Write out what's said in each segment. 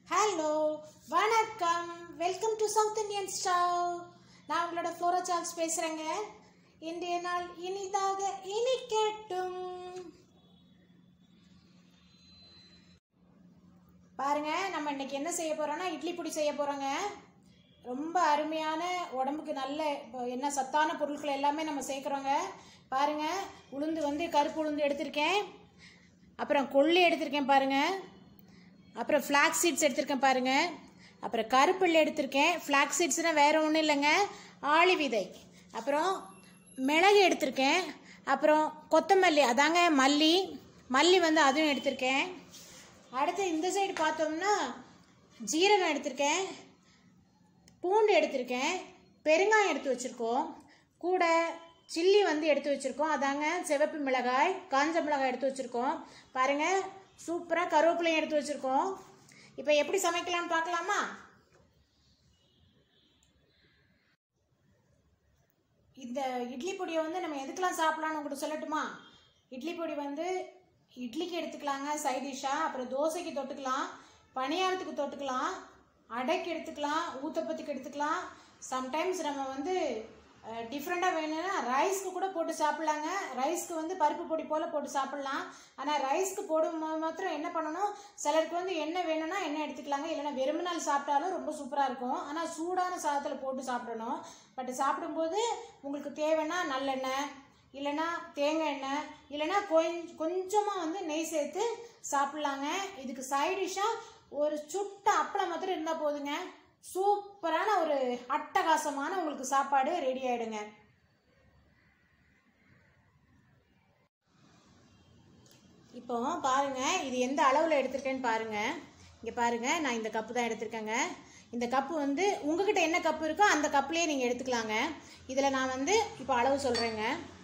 hello வணக்கம் welcome to south Indian stove நான் உங்களோட ஃப்ளோரா சார்ல்ஸ் பேசுகிறேங்க இன்றைய நாள் இனிதாக இனிக்கட்டும் பாருங்க நம்ம இன்னைக்கு என்ன செய்ய போறோம்னா இட்லி பொடி செய்ய போறோங்க ரொம்ப அருமையான உடம்புக்கு நல்ல இப்போ என்ன சத்தான பொருட்கள் எல்லாமே நம்ம சேர்க்குறோங்க பாருங்க உளுந்து வந்து கருப்பு உளுந்து எடுத்திருக்கேன் அப்புறம் கொள்ளு எடுத்திருக்கேன் பாருங்க அப்புறம் ஃப்ளாக் சீட்ஸ் எடுத்திருக்கேன் பாருங்க அப்புறம் கருப்பெள்ளு எடுத்திருக்கேன் ஃப்ளாக் சீட்ஸ்னால் வேற ஒன்றும் இல்லைங்க ஆளி விதை அப்புறம் மிளகு எடுத்திருக்கேன் அப்புறம் கொத்தமல்லி அதாங்க மல்லி மல்லி வந்து அதுவும் எடுத்திருக்கேன் அடுத்து இந்த சைடு பார்த்தோம்னா ஜீரகம் எடுத்திருக்கேன் பூண்டு எடுத்திருக்கேன் பெருங்காயம் எடுத்து வச்சுருக்கோம் கூட சில்லி வந்து எடுத்து வச்சுருக்கோம் அதாங்க சிவப்பு மிளகாய் காஞ்ச மிளகாய் எடுத்து வச்சுருக்கோம் பாருங்கள் சூப்பராக கருவேப்பிலையும் எடுத்து வச்சுருக்கோம் இப்போ எப்படி சமைக்கலாம்னு பார்க்கலாமா இந்த இட்லி பொடியை வந்து நம்ம எதுக்கெல்லாம் சாப்பிடலாம்னு உங்களுக்கு சொல்லட்டுமா இட்லி பொடி வந்து இட்லிக்கு எடுத்துக்கலாங்க சைட் டிஷ்ஷாக அப்புறம் தோசைக்கு தொட்டுக்கலாம் பணியாரத்துக்கு தொட்டுக்கலாம் அடைக்கு எடுத்துக்கலாம் ஊத்தப்பத்துக்கு எடுத்துக்கலாம் சம்டைம்ஸ் நம்ம வந்து டிஃப்ரெண்ட்டாக வேணும்னா ரைஸ்க்கு கூட போட்டு சாப்பிட்லாங்க ரைஸ்க்கு வந்து பருப்பு பொடி போல் போட்டு சாப்பிட்லாம் ஆனால் ரைஸ்க்கு போடும்போது மாத்திரம் என்ன பண்ணணும் சிலருக்கு வந்து எண்ணெய் வேணும்னா எண்ணெய் எடுத்துக்கலாங்க இல்லைன்னா வெறுமனால் சாப்பிட்டாலும் ரொம்ப சூப்பராக இருக்கும் ஆனால் சூடான சாதத்தில் போட்டு சாப்பிடணும் பட் சாப்பிடும்போது உங்களுக்கு தேவைன்னா நல்லெண்ணெய் இல்லைன்னா தேங்காய் எண்ணெய் இல்லைன்னா கொஞ்ச கொஞ்சமாக வந்து நெய் சேர்த்து சாப்பிட்லாங்க இதுக்கு சைடிஷாக ஒரு சுட்ட அப்பளம் மாத்திரம் இருந்தால் போதுங்க சூப்பரான ஒரு அட்டகாசமான உங்களுக்கு சாப்பாடு ரெடி ஆயிடுங்க இப்போ பாருங்க இது எந்த அளவில் எடுத்திருக்கேன்னு பாருங்க இங்கே பாருங்க நான் இந்த கப்பு தான் எடுத்திருக்கேங்க இந்த கப்பு வந்து உங்ககிட்ட என்ன கப்பு இருக்கோ அந்த கப்புலேயே நீங்கள் எடுத்துக்கலாங்க இதில் நான் வந்து இப்போ அளவு சொல்கிறேங்க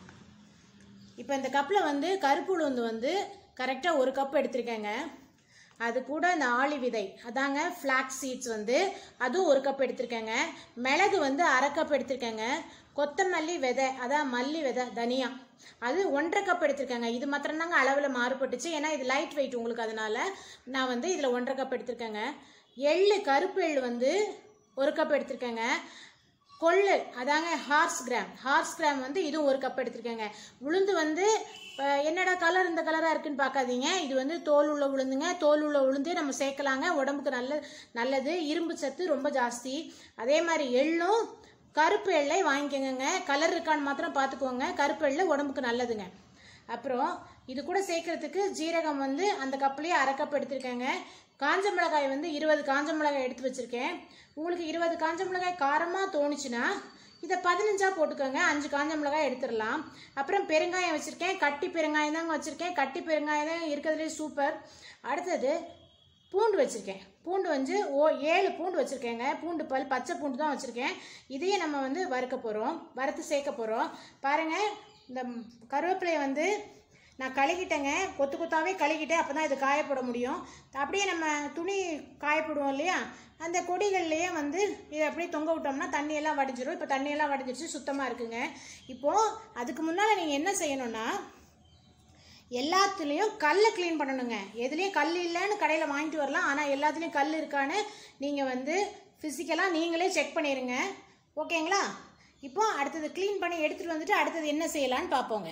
இப்போ இந்த கப்பில் வந்து கருப்பு உளுந்து வந்து கரெக்டாக ஒரு கப் எடுத்திருக்கேங்க அது கூட இந்த ஆளி விதை அதாங்க ஃப்ளாக் சீட்ஸ் வந்து அதுவும் ஒரு கப் எடுத்திருக்கேங்க மிளகு வந்து அரை கப் எடுத்திருக்கேங்க கொத்தமல்லி விதை அதான் மல்லி விதை தனியா அது ஒன்றரை கப் எடுத்திருக்கேங்க இது மாத்திரம் தாங்க அளவில் மாறுபட்டுச்சு ஏன்னா இது லைட் வெயிட் உங்களுக்கு அதனால நான் வந்து இதில் ஒன்றரை கப் எடுத்திருக்கேங்க எள்ளு கருப்பு எள்ளு வந்து ஒரு கப் எடுத்திருக்கேங்க கொள்ளு அதாங்க ஹார்ஸ் கிராம் ஹார்ஸ் கிராம் வந்து இதுவும் ஒரு கப் எடுத்திருக்கேங்க உளுந்து வந்து இப்போ என்னடா கலர் இந்த கலராக இருக்குன்னு பார்க்காதீங்க இது வந்து தோல் உள்ள உளுந்துங்க தோல் உள்ள உளுந்தே நம்ம சேர்க்கலாங்க உடம்புக்கு நல்ல நல்லது இரும்பு சத்து ரொம்ப ஜாஸ்தி அதே மாதிரி எள்ளும் கருப்பு எள்ளை வாங்கிக்கோங்க கலர் இருக்கான்னு மாத்திரம் பார்த்துக்கோங்க கருப்பு எள்ளு உடம்புக்கு நல்லதுங்க அப்புறம் இது கூட சேர்க்கறதுக்கு ஜீரகம் வந்து அந்த கப்லேயே அரை கப் எடுத்திருக்கேங்க காஞ்ச மிளகாய் வந்து இருபது காஞ்ச மிளகாய் எடுத்து வச்சுருக்கேன் உங்களுக்கு இருபது காஞ்ச மிளகாய் காரமாக தோணுச்சுன்னா இதை பதினஞ்சா போட்டுக்கோங்க அஞ்சு காஞ்ச மிளகாய் எடுத்துடலாம் அப்புறம் பெருங்காயம் வச்சுருக்கேன் கட்டி பெருங்காயம் தாங்க வச்சுருக்கேன் கட்டி பெருங்காயம் தான் இருக்கிறதுலே சூப்பர் அடுத்தது பூண்டு வச்சுருக்கேன் பூண்டு வந்து ஓ ஏழு பூண்டு வச்சுருக்கேங்க பூண்டு பல் பச்சை பூண்டு தான் வச்சுருக்கேன் இதையே நம்ம வந்து வறுக்க போகிறோம் வறுத்து சேர்க்க போகிறோம் பாருங்கள் இந்த கருவேப்பிலையை வந்து நான் கழுகிட்டேங்க கொத்து கொத்தாவே கழுகிட்டேன் அப்போ தான் இது காயப்பட முடியும் அப்படியே நம்ம துணி காயப்படுவோம் இல்லையா அந்த கொடிகள்லேயே வந்து இதை அப்படியே தொங்க விட்டோம்னா தண்ணியெல்லாம் வடிஞ்சிரும் இப்போ தண்ணியெல்லாம் வடிஞ்சிருச்சு சுத்தமாக இருக்குங்க இப்போது அதுக்கு முன்னால் நீங்கள் என்ன செய்யணும்னா எல்லாத்துலேயும் கல்லை க்ளீன் பண்ணணுங்க எதுலேயும் கல் இல்லைன்னு கடையில் வாங்கிட்டு வரலாம் ஆனால் எல்லாத்துலேயும் கல் இருக்கான்னு நீங்கள் வந்து ஃபிசிக்கலாக நீங்களே செக் பண்ணிடுங்க ஓகேங்களா இப்போ அடுத்தது க்ளீன் பண்ணி எடுத்துகிட்டு வந்துட்டு அடுத்தது என்ன செய்யலான்னு பார்ப்போங்க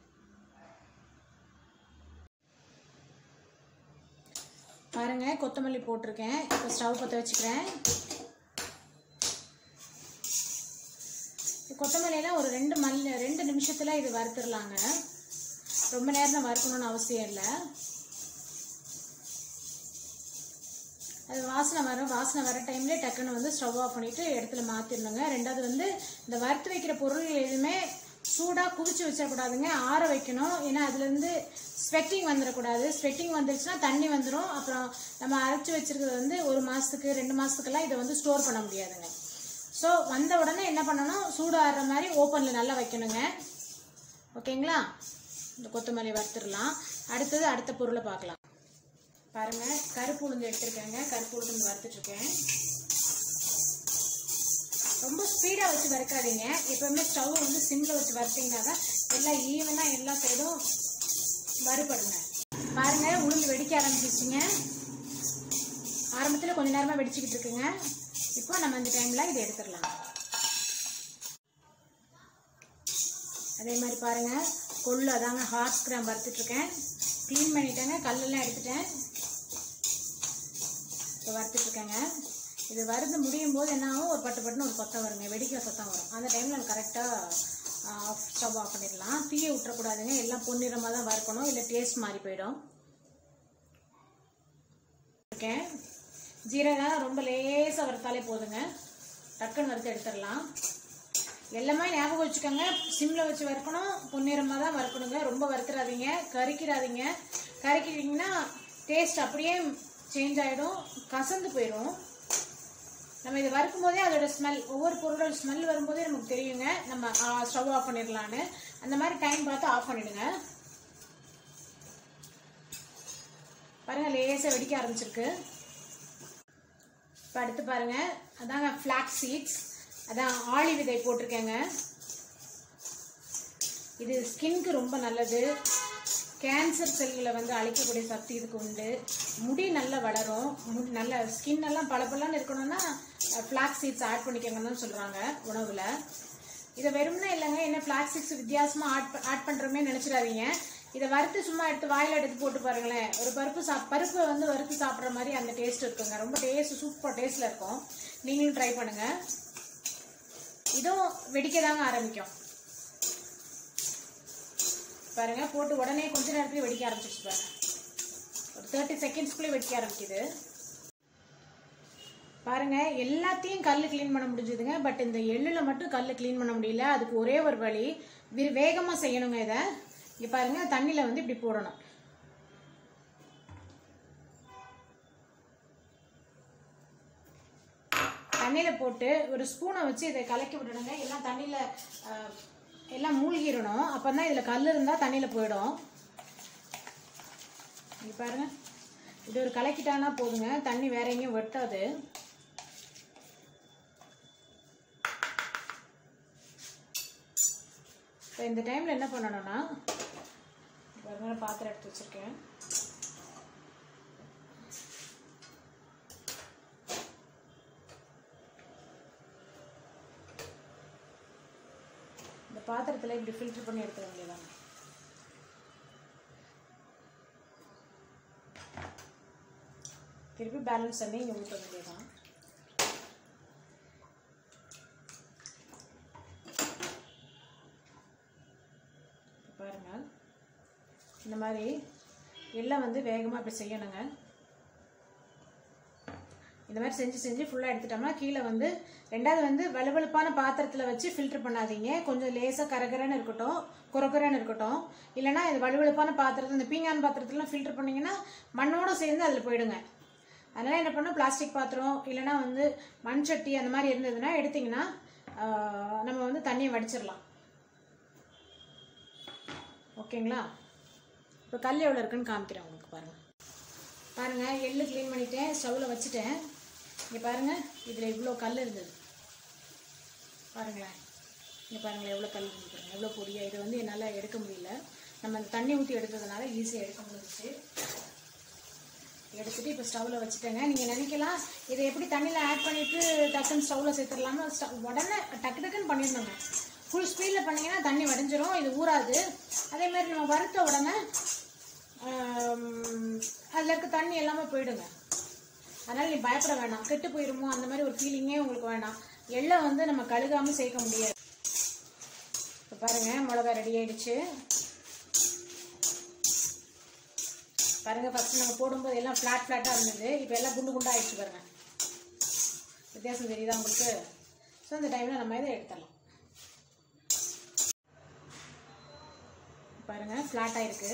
பாருங்க கொத்தமல்லி போட்டிருக்கேன் இப்போ ஸ்டவ் பற்ற வச்சுக்கிறேன் கொத்தமல்லியெல்லாம் ஒரு ரெண்டு மல்லி ரெண்டு நிமிஷத்தில் இது வறுத்துடலாங்க ரொம்ப நேரம் வறுக்கணும்னு அவசியம் இல்லை அது வாசனை வரும் வாசனை வர டைம்லேயே டக்குன்னு வந்து ஸ்டவ் ஆஃப் பண்ணிவிட்டு இடத்துல மாற்றிடணுங்க ரெண்டாவது வந்து இந்த வறுத்து வைக்கிற பொருள் எதுவுமே சூடாக குவிச்சு வச்சிடக்கூடாதுங்க ஆற வைக்கணும் ஏன்னா அதுலேருந்து ஸ்வெட்டிங் வந்துடக்கூடாது ஸ்வெட்டிங் வந்துருச்சுன்னா தண்ணி வந்துடும் அப்புறம் நம்ம அரைச்சி வச்சிருக்கிறது வந்து ஒரு மாதத்துக்கு ரெண்டு மாதத்துக்கெல்லாம் இதை வந்து ஸ்டோர் பண்ண முடியாதுங்க ஸோ வந்த உடனே என்ன பண்ணணும் சூடு ஆடுற மாதிரி ஓப்பனில் நல்லா வைக்கணுங்க ஓகேங்களா இந்த கொத்தமல்லி வறுத்துடலாம் அடுத்தது அடுத்த பொருளை பார்க்கலாம் பாருங்கள் கருப்பு உளுந்து எடுத்திருக்கேங்க கருப்பு உளுந்து வறுத்துட்ருக்கேன் ரொம்ப ஸ்பீடாக வச்சு வறுக்காதீங்க எப்பவுமே ஸ்டவ் வந்து சிம்மில் வச்சு வறுத்தீங்கன்னா தான் எல்லாம் ஈவனாக எல்லா சைடும் வறுபடுங்க பாருங்க உளுந்து வெடிக்க ஆரம்பிச்சிச்சுங்க ஆரம்பத்தில் கொஞ்ச நேரமாக வெடிச்சுக்கிட்டு இருக்குங்க இப்போ நம்ம இந்த டைமில் இதை எடுத்துடலாம் அதே மாதிரி பாருங்கள் கொள்ளு அதாங்க ஹார்ஸ் கிராம் வறுத்துட்ருக்கேன் க்ளீன் பண்ணிட்டேங்க கல்லெல்லாம் எடுத்துட்டேன் இப்போ வறுத்துட்ருக்கேங்க இது வறுத்து முடியும் போது என்ன ஆகும் ஒரு பட்டு பட்டுன்னு ஒரு கொத்தம் வருங்க வெடிக்கிற சத்தம் வரும் அந்த டைமில் நம்ம கரெக்டாக ஆஃப் ஸ்டவ் ஆஃப் பண்ணிடலாம் தீயை விட்டுறக்கூடாதுங்க எல்லாம் பொன்னிறமாக தான் வறுக்கணும் இல்லை டேஸ்ட் மாறி போயிடும் இருக்கேன் ஜீரகம் ரொம்ப லேசாக வறுத்தாலே போதுங்க டக்குன்னு வறுத்து எடுத்துடலாம் எல்லாமே ஞாபகம் வச்சுக்கோங்க சிம்மில் வச்சு வறுக்கணும் பொன்னிறமாக தான் வறுக்கணுங்க ரொம்ப வறுத்துறாதீங்க கறிக்கிறாதீங்க கறிக்கிட்டிங்கன்னா டேஸ்ட் அப்படியே சேஞ்ச் ஆகிடும் கசந்து போயிடும் நம்ம இதை வறுக்கும் போதே அதோட ஸ்மெல் ஒவ்வொரு பொருளோட ஸ்மெல் வரும்போதே நமக்கு தெரியுங்க நம்ம ஸ்டவ் ஆஃப் பண்ணிடலான்னு அந்த மாதிரி டைம் பார்த்து ஆஃப் பண்ணிடுங்க பாருங்க லேசாக வெடிக்க ஆரம்பிச்சிருக்கு இப்போ அடுத்து பாருங்க அதாங்க ஃப்ளாக் சீட்ஸ் அதான் ஆளி விதை போட்டிருக்கேங்க இது ஸ்கின்க்கு ரொம்ப நல்லது கேன்சர் செல்களை வந்து அழிக்கக்கூடிய சக்தி இதுக்கு உண்டு முடி நல்லா வளரும் முடி நல்ல ஸ்கின் எல்லாம் பளபளன்னு இருக்கணும்னா ஃப்ளாக் சீட்ஸ் ஆட் பண்ணிக்கோங்கன்னு தான் சொல்கிறாங்க உணவில் இதை வெறும்னா இல்லைங்க என்ன ஃப்ளாக் சீட்ஸ் வித்தியாசமாக ஆட் ஆட் பண்ணுறோமே நினச்சிடாதீங்க இதை வறுத்து சும்மா எடுத்து வாயில் எடுத்து போட்டு பாருங்களேன் ஒரு பருப்பு சாப் பருப்பை வந்து வறுத்து சாப்பிட்ற மாதிரி அந்த டேஸ்ட் இருக்குங்க ரொம்ப டேஸ்ட் சூப்பர் டேஸ்ட்டில் இருக்கும் நீங்களும் ட்ரை பண்ணுங்கள் இதுவும் வெடிக்க தாங்க ஆரம்பிக்கும் பாருங்க போட்டு உடனே கொஞ்ச நேரத்துல வெடிக்க ஆரம்பிச்சிச்சு பாருங்க ஒரு தேர்ட்டி செகண்ட்ஸ்க்குள்ளே வெடிக்க ஆரம்பிக்குது பாருங்க எல்லாத்தையும் கல் க்ளீன் பண்ண முடிஞ்சதுங்க பட் இந்த எள்ளுல மட்டும் கல் க்ளீன் பண்ண முடியல அதுக்கு ஒரே ஒரு வழி வி- வேகமா செய்யணுங்க இதை இங்க பாருங்க தண்ணியில வந்து இப்படி போடணும் தண்ணியில போட்டு ஒரு ஸ்பூனை வச்சு இதை கலக்கி விடணுங்க எல்லாம் தண்ணியில அஹ், எல்லாம் மூழ்கிடணும் அப்பதான் இதுல கல் இருந்தா தண்ணியில போயிடும் இங்க பாருங்க இது ஒரு கலக்கிட்டானா போதுங்க தண்ணி வேற எங்கேயும் வெட்டாது இப்போ இந்த டைமில் என்ன பண்ணணும்னா பாருங்க நான் பாத்திரம் எடுத்து வச்சிருக்கேன் இந்த பாத்திரத்தில் இப்படி ஃபில்டர் பண்ணி எடுத்துக்க வேண்டியதாங்க திருப்பி பேலன்ஸ் பண்ணி இங்கே ஊற்ற வேண்டியதான் பாருங்க இந்த மாதிரி எல்லாம் வந்து வேகமாக இப்படி செய்யணுங்க இந்த மாதிரி செஞ்சு செஞ்சு ஃபுல்லாக எடுத்துட்டோம்னா கீழே வந்து ரெண்டாவது வந்து வலுவழுப்பான பாத்திரத்தில் வச்சு ஃபில்டர் பண்ணாதீங்க கொஞ்சம் லேசாக கரகரன்னு இருக்கட்டும் குறக்குறன்னு இருக்கட்டும் இல்லைன்னா இது வலுவழுப்பான பாத்திரத்தில் இந்த பீங்கான் பாத்திரத்துலாம் ஃபில்டர் பண்ணிங்கன்னா மண்ணோட சேர்ந்து அதில் போயிடுங்க அதனால் என்ன பண்ணணும் பிளாஸ்டிக் பாத்திரம் இல்லைன்னா வந்து மண் சட்டி அந்த மாதிரி இருந்ததுன்னா எடுத்திங்கன்னா ஆஹ், நம்ம வந்து தண்ணியை வடிச்சிடலாம் ஓகேங்களா இப்போ கல் எவ்வளோ இருக்குன்னு காமிக்கிறேன் உங்களுக்கு பாருங்கள் பாருங்கள் எள்ளு க்ளீன் பண்ணிட்டேன் ஸ்டவ்வில் வச்சுட்டேன் இங்கே பாருங்கள் இதில் இவ்வளோ கல் இருந்தது பாருங்களேன் இங்கே பாருங்களேன் எவ்வளோ கல் இருந்து பாருங்க எவ்வளோ பொடியாக இது வந்து என்னால் எடுக்க முடியல நம்ம அந்த தண்ணி ஊற்றி எடுத்ததுனால ஈஸியாக எடுக்க முடிஞ்சிச்சு எடுத்துட்டு இப்போ ஸ்டவ்வில் வச்சுட்டேங்க நீங்கள் நினைக்கலாம் இதை எப்படி தண்ணியில் ஆட் பண்ணிவிட்டு டக்குன்னு ஸ்டவ்வில் சேர்த்துடலாமா ஸ்டவ் உடனே டக்கு டக்குன்னு பண்ணிடணுங்க ஃபுல் ஸ்பீடில் பண்ணீங்கன்னா தண்ணி வடிஞ்சிரும் இது ஊறாது அதே மாதிரி நம்ம வறுத்த உடனே அதில் இருக்க தண்ணி எல்லாமே போயிடுங்க அதனால் நீ பயப்பட வேண்டாம் கெட்டு போயிருமோ அந்த மாதிரி ஒரு ஃபீலிங்கே உங்களுக்கு வேண்டாம் எள்ளை வந்து நம்ம கழுகாமல் சேர்க்க முடியாது இப்போ பாருங்கள் மிளகா ரெடி ஆயிடுச்சு பாருங்க ஃபர்ஸ்ட் நம்ம போடும்போது எல்லாம் ஃப்ளாட் ஃப்ளாட்டாக இருந்தது இப்போ எல்லாம் குண்டு குண்டா ஆயிடுச்சு பாருங்க வித்தியாசம் தெரியுதா உங்களுக்கு ஸோ அந்த டைமில் நம்ம இதை எடுத்துடலாம் பாருங்க ஃப்ளாட்டாக இருக்கு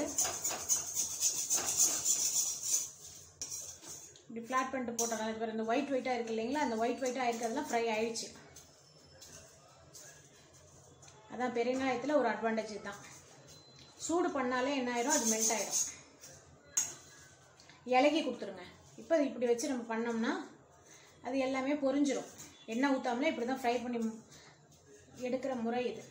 இப்படி ஃப்ளாட் பண்ணிட்டு போட்டோம்னா இது பாருங்க இந்த ஒயிட் ஒயிட்டாக இருக்கு இல்லைங்களா அந்த ஒயிட் ஒயிட்டாக இருக்கிறதுலாம் ஃப்ரை ஆயிடுச்சு அதான் பெருங்காயத்தில் ஒரு அட்வான்டேஜ் தான் சூடு பண்ணாலே என்ன ஆயிரும் அது மெல்ட் ஆயிடும் இலகி கொடுத்துருங்க இப்போ இப்படி வச்சு நம்ம பண்ணோம்னா அது எல்லாமே பொரிஞ்சிரும் எண்ணெய் ஊற்றாமலே இப்படி தான் ஃப்ரை பண்ணி மு- எடுக்கிற முறை இது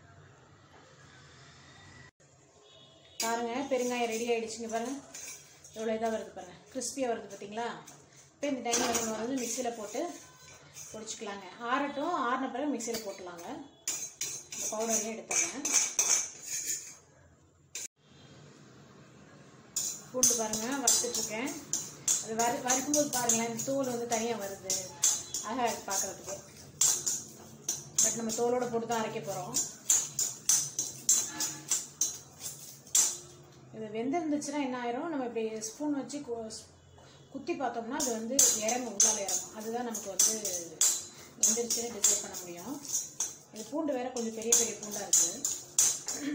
பாருங்க பெருங்காயம் ரெடி ஆயிடுச்சுங்க பாருங்க எவ்வளோ இதாக வருது பாருங்கள் கிறிஸ்பியாக வருது பார்த்தீங்களா இப்போ இந்த டைமில் நம்ம வந்து மிக்சியில் போட்டு பொடிச்சிக்கலாங்க ஆறட்டும் ஆறின பிறகு மிக்சியில் போட்டுலாங்க இந்த பவுடரையும் எடுத்துடுறேன் பூண்டு பாருங்கள் வறுத்துட்ருக்கேன் அது வறு வறுக்கும்போது பாருங்களேன் இந்த தோல் வந்து தனியாக வருது அழகாக இருக்கு பார்க்குறதுக்கு பட் நம்ம தோலோட போட்டு தான் அரைக்க போகிறோம் இது வெந்திருந்துச்சுன்னா என்ன ஆயிரும் நம்ம இப்படி ஸ்பூன் வச்சு கு- குத்தி பார்த்தோம்னா அது வந்து இறங்கும் உள்ளால இறங்கும் அதுதான் நமக்கு வந்து வெந்துருச்சுன்னு டிசைட் பண்ண முடியும் இது பூண்டு வேற கொஞ்சம் பெரிய பெரிய பூண்டாக இருக்குது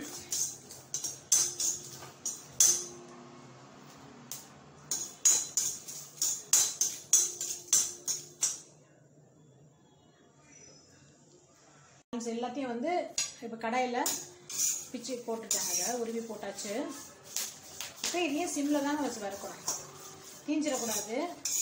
items எல்லாத்தையும் வந்து இப்போ கடாயில் பிச்சு போட்டுட்டாங்க அதை உருவி போட்டாச்சு இப்போ இதையும் சிம்மில் தாங்க வச்சு வறுக்கணும் தீஞ்சிடக்கூடாது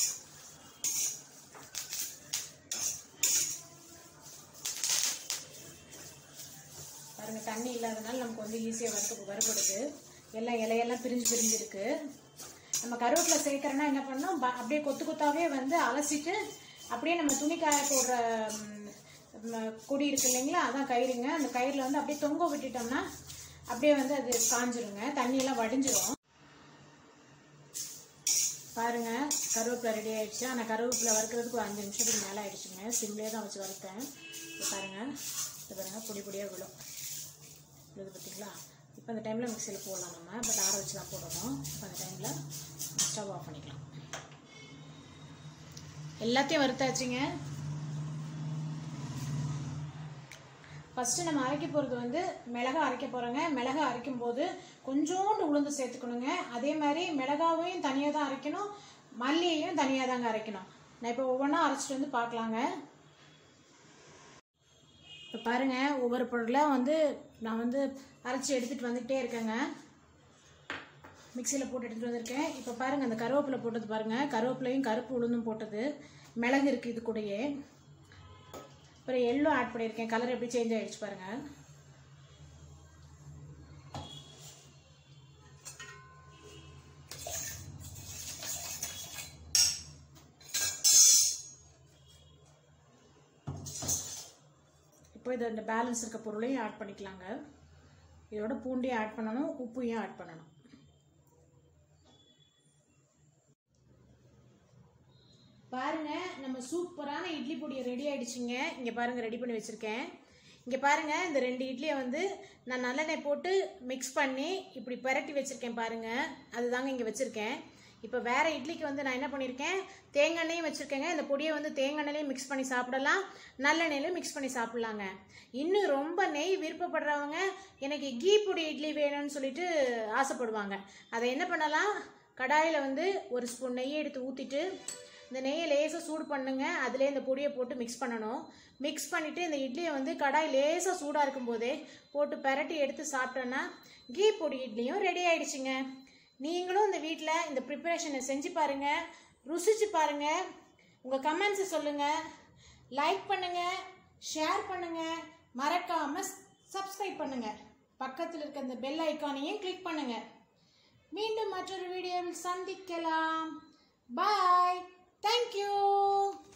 பாருங்க தண்ணி இல்லாதனால நமக்கு வந்து ஈஸியாக வறுக்க வறுபடுது எல்லாம் இலையெல்லாம் பிரிஞ்சு பிரிஞ்சு இருக்கு நம்ம கருவேப்பிலை சேர்க்கறோன்னா என்ன பண்ணோம் ப- அப்படியே கொத்து கொத்தாவே வந்து அலசிட்டு அப்படியே நம்ம துணி காய போடுற ம், ம, கொடி இருக்கு இல்லைங்களா அதான் கயிறுங்க அந்த கயிறில் வந்து அப்படியே தொங்க விட்டுட்டோம்னா அப்படியே வந்து அது காஞ்சிருங்க தண்ணியெல்லாம் வடிஞ்சிரும் பாருங்க கருவேப்பிலை ரெடி ஆயிடுச்சு ஆனால் கருவேப்பிலை வறுக்கிறதுக்கு ஒரு அஞ்சு நிமிஷத்துக்கு மேலே ஆயிடுச்சுங்க சிம்லேயே தான் வச்சு வறுத்தேன் இப்போ பாருங்க இது பாருங்க பொடி பொடியாக விழும் விழுது பார்த்தீங்களா இப்போ அந்த டைமில் மிக்சியில் போடலாம் நம்ம பட் ஆற வச்சு தான் போடணும் இப்போ அந்த டைமில் ஸ்டவ் ஆஃப் பண்ணிக்கலாம் எல்லாத்தையும் வறுத்தாச்சுங்க ஃபஸ்ட்டு நம்ம அரைக்க போகிறது வந்து மிளகா அரைக்க போகிறோங்க மிளகா அரைக்கும் போது கொஞ்சோண்டு உளுந்து சேர்த்துக்கணுங்க அதே மாதிரி மிளகாவையும் தனியாக தான் அரைக்கணும் மல்லியையும் தனியாக தாங்க அரைக்கணும் நான் இப்போ ஒவ்வொன்றா அரைச்சிட்டு வந்து பார்க்கலாங்க இப்போ பாருங்க ஒவ்வொரு பொருளாக வந்து நான் வந்து அரைச்சி எடுத்துகிட்டு வந்துகிட்டே இருக்கேங்க மிக்சியில் போட்டு எடுத்துகிட்டு வந்திருக்கேன் இப்போ பாருங்கள் அந்த கருவேப்பிலை போட்டது பாருங்கள் கருவேப்பிலையும் கருப்பு உளுந்தும் போட்டது மிளகு இருக்குது இது கூடயே அப்புறம் எள்ளோ ஆட் பண்ணியிருக்கேன் கலர் எப்படி சேஞ்ச் ஆயிடுச்சு பாருங்கள் இப்போ இது இந்த பேலன்ஸ் இருக்க பொருளையும் ஆட் பண்ணிக்கலாங்க இதோட பூண்டையும் ஆட் பண்ணணும் உப்பையும் ஆட் பண்ணணும் பாருங்க நம்ம சூப்பரான இட்லி பொடி ரெடி ஆயிடுச்சுங்க இங்க பாருங்க ரெடி பண்ணி வச்சிருக்கேன் இங்க பாருங்க இந்த ரெண்டு இட்லியை வந்து நான் நல்லெண்ணெய் போட்டு மிக்ஸ் பண்ணி இப்படி பிரட்டி வச்சிருக்கேன் பாருங்க அதுதாங்க இங்க வச்சிருக்கேன் இப்போ வேற இட்லிக்கு வந்து நான் என்ன பண்ணியிருக்கேன் தேங்காய்னையும் வச்சிருக்கேங்க இந்த பொடியை வந்து தேங்காய்லையும் மிக்ஸ் பண்ணி சாப்பிடலாம் நல்லெண்ணெயிலையும் மிக்ஸ் பண்ணி சாப்பிடலாங்க இன்னும் ரொம்ப நெய் விருப்பப்படுறவங்க எனக்கு கீ பொடி இட்லி வேணும்னு சொல்லிட்டு ஆசைப்படுவாங்க அதை என்ன பண்ணலாம் கடாயில் வந்து ஒரு ஸ்பூன் நெய் எடுத்து ஊற்றிட்டு இந்த நெய்யை லேசாக சூடு பண்ணுங்க அதிலே இந்த பொடியை போட்டு மிக்ஸ் பண்ணணும் மிக்ஸ் பண்ணிவிட்டு இந்த இட்லியை வந்து கடாய் லேசாக சூடாக இருக்கும்போதே போட்டு பெரட்டி எடுத்து சாப்பிட்டோன்னா கீ பொடி இட்லியும் ரெடி ஆயிடுச்சுங்க நீங்களும் இந்த வீட்டில் இந்த ப்ரிப்பரேஷனை செஞ்சு பாருங்கள் ருசிச்சு பாருங்கள் உங்கள் கமெண்ட்ஸை சொல்லுங்கள் லைக் பண்ணுங்கள் ஷேர் பண்ணுங்கள் மறக்காமல் சப்ஸ்கிரைப் பண்ணுங்கள் பக்கத்தில் இருக்க இந்த பெல் ஐக்கானையும் கிளிக் பண்ணுங்கள் மீண்டும் மற்றொரு வீடியோவில் சந்திக்கலாம் பாய் தேங்க்யூ